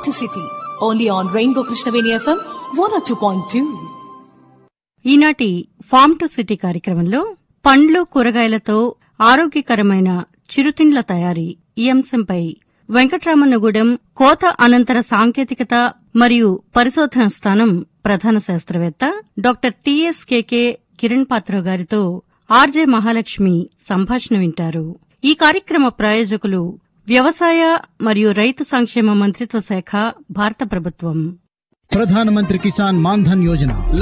to City, only on Rainbow Krishnaveni FM 102.2. ఈనాటి form to city కార్యక్రమంలో పండ్లు కూరగాయలతో ఆరోగ్యకరమైన చిరుతిండ్ల తయారీ ఈ అంశంపై వెంకట్రామన్నగూడెం కోత అనంతర సాంకేతికత మరియు పరిశోధన స్థానం ప్రధాన శాస్త్రవేత్త డాక్టర్ టిఎస్కేకే కిరణ్ పాత్ర గారితో ఆర్జే మహాలక్ష్మి సంభాషణ వింటారు ఈ కార్యక్రమ ప్రాయోజకులు వ్యవసాయ మరియు రైతు సంక్షేమ మంత్రిత్వ శాఖ భారత ప్రభుత్వం ప్రధానమంత్రి కిసాన్ మాన్ధన్ యోజన